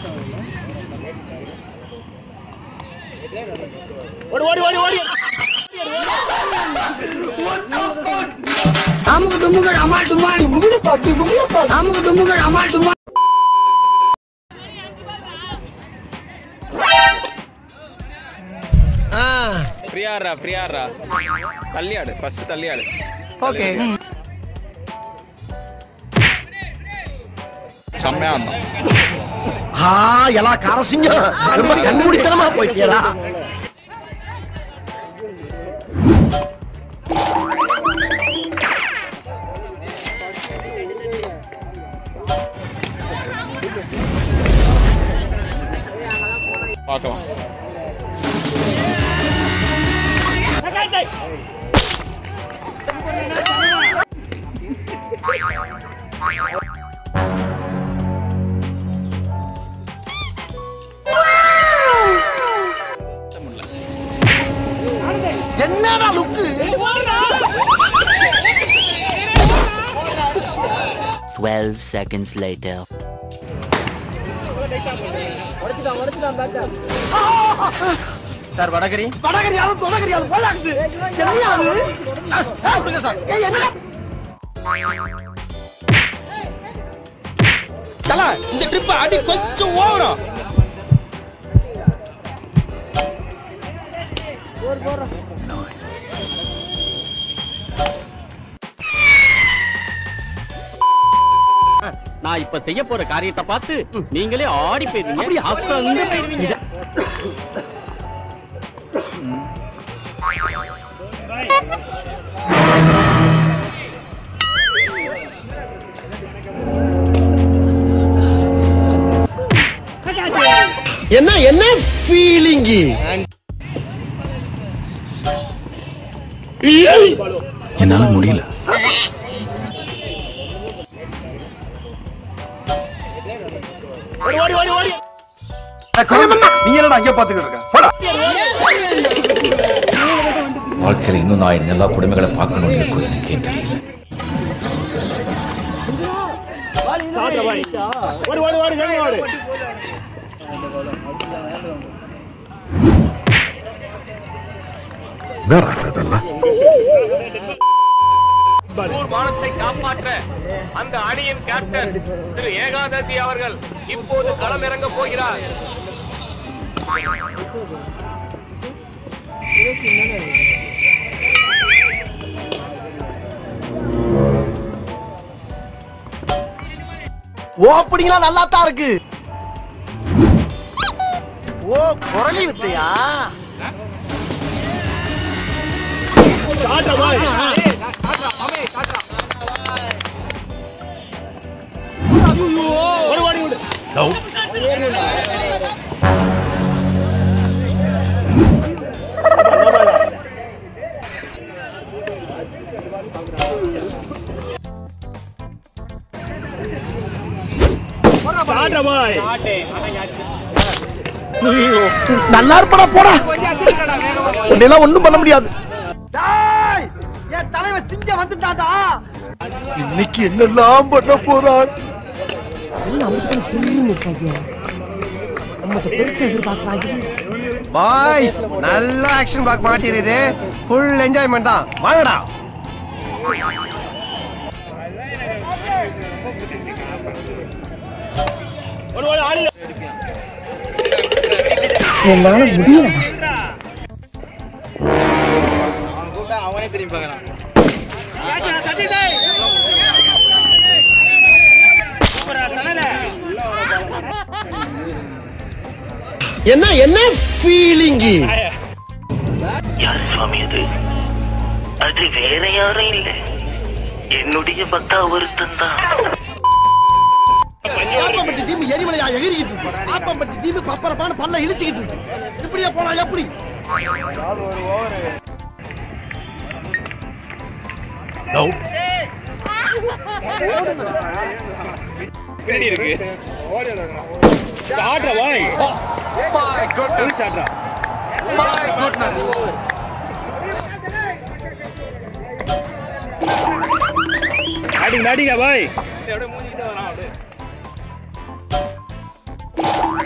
ஓடி ஓடி ஓடி ஓடி அமுக்கு டுமுகள் அமால் டுமால் அமுக்கு டுமுகள் அமால் டுமால் ஃப்ரீயாடுறா ஃப்ரீயாடுறா தள்ளியாடு ஃபர்ஸ்ட் தள்ளியாடு ஓகே செம்மையா இருந்தான் ஆ எல்லா காரசிங்கம் ரொம்ப கண்மூடித்தனமா போயிட்டியடா பார்க்கலாம் என்னடா லுக்கு 12 seconds later. சார் வடகரி வடகரியாலும் தொடகரியாலும் போலாக்குது என்னையா அது சார், சார் விடுங்க சார் ஏய் என்ன தல இந்த ட்ரிப் அடி கொஞ்சம் ஓவரா நான் இப்ப செய்ய போற காரியத்தை பார்த்து நீங்களே ஆடி போயிருவீங்க அப்புறம் அங்க போயிருவீங்க என்ன என்ன ஃபீலிங்கு என்னால முடியல ஓடி ஓடி ஓடி ஓடி நீங்க என்னடா அங்கே பாத்துக்கிட்டு இருக்க போடா வாழ்க்கையில் இன்னும் நான் எல்லா குடும்பங்களை பார்க்கணும்னு இருக்கும் எனக்கே தெரியல சாப்பிட பாய் ஓடி ஓடி ஓடி வேணும் ஓடி மானத்தை காப்பாற்ற அந்த அணியின் கேப்டன் திரு ஏகாதசி அவர்கள் இப்போது களம் இறங்க போகிறார் ஓப்பனிங்லாம் நல்லா தான் இருக்கு ஓ குரலி வித்தையா சாப்பிட பாய் ஓடி ஓடி ஓடி சாப்பிட பாய் நல்லா இருப்படா போடா உன்னெல்லாம் ஒண்ணும் பண்ண முடியாது என் தலைவன் சிங்க வந்துட்டாடா இன்னைக்கு என்னெல்லாம் பண்ண போறான் பாய்ஸ் நல்ல ஆக்ஷன் பார்க்க மாட்டேங்குது ஃபுல் என்ஜாய்மெண்ட் தான் வாங்கடா ஓடி ஓடி ஆடி அவனே திரும்பி பார்க்கறான் என்ன என்ன ஃபீலிங்கு யாரு சுவாமி அது அது வேற யாரும் இல்ல என்னுடைய பக்தா ஒருத்தன் தான் ஆப்பம்பட்டி தீம்பு எரிமலையா எகிரிக்கிட்டு இருக்கு ஆப்பம்பட்டி தீம்பு பப்பரப்பான பல்ல இழிச்சுக்கிட்டு இருக்கு இப்படியே போனா எப்படி பின்னாடி இருக்கு சாப்பிட பாய் சாப்பிடா அடிங்க அடிங்க பாய்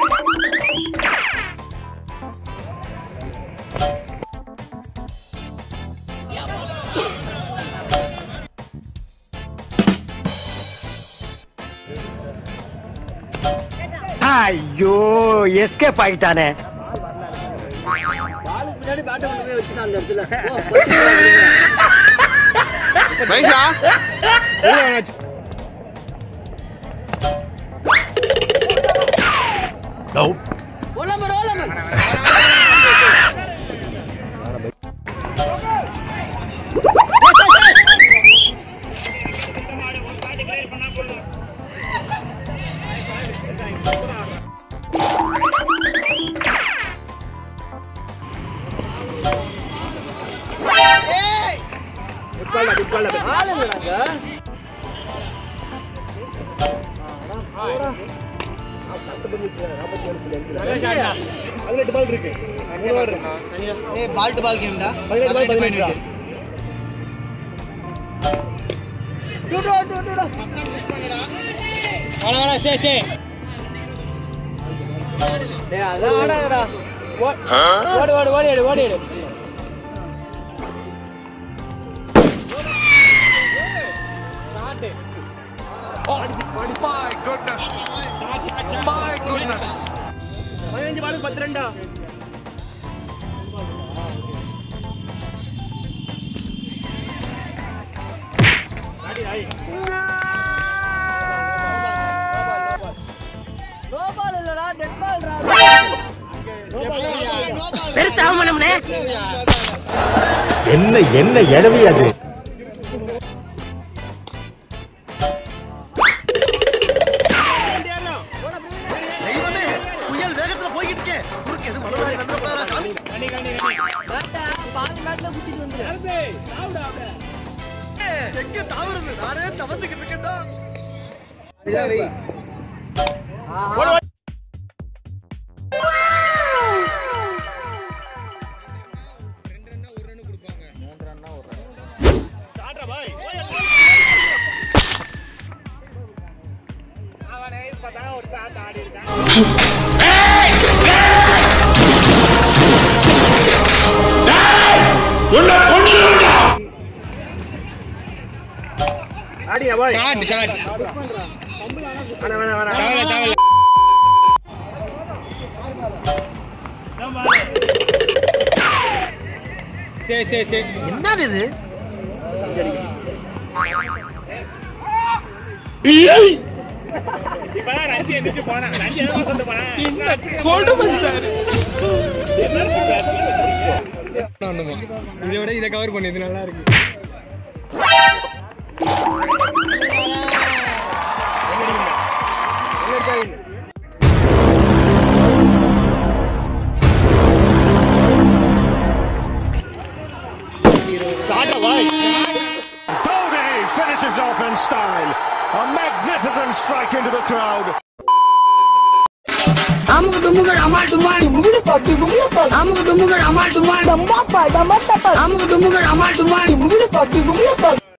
ஐயோ எஸ்கேப் ஆயிட்டானே பால் டு பால் கேம்டா ஓடு ஓடு ஓடி எடு ஓடி எடு பதினஞ்சு பாலுக்கு பத்து ரெண்டா நோ பால் இல்லடா டெட் பால்டா பெருசா அவமானம்னே என்ன என்ன எடவி அது தெய்வமே புயல் வேகத்துல போய்கிட்டு இருக்கே குறுக்கு எது மணலாரி வந்துடக்கூடாதா சாமி பாதி மேட்ல குத்திட்டு வந்துரு எங்க தாவறது நானே தவந்துகிட்டு இருக்கேன்டா ஆடியா பாய் ஷாட் ஷாட் வேணா வேணா வேணா என்னது இது இப்பதான் ரஞ்சி எந்திரிச்சு போனேன் ரஞ்சி என்ன சொல்லிட்டு போனேன் இந்த கொடுமை சார் இதை விட இதை கவர் பண்ணி இது நல்லா இருக்கு Tony finishes off in style. A magnificent strike into the crowd. அமுக்கு டுமுக்கு அம்மா டுமா முகுடு பத்து முகுடு பத்து அமுக்கு டுமுக்கு அம்மா டுமா டம்பா பா டம்பா டப்பா அமுக்கு டுமுக்கு அம்மா டுமா முகுடு பத்து முகுடு பத்து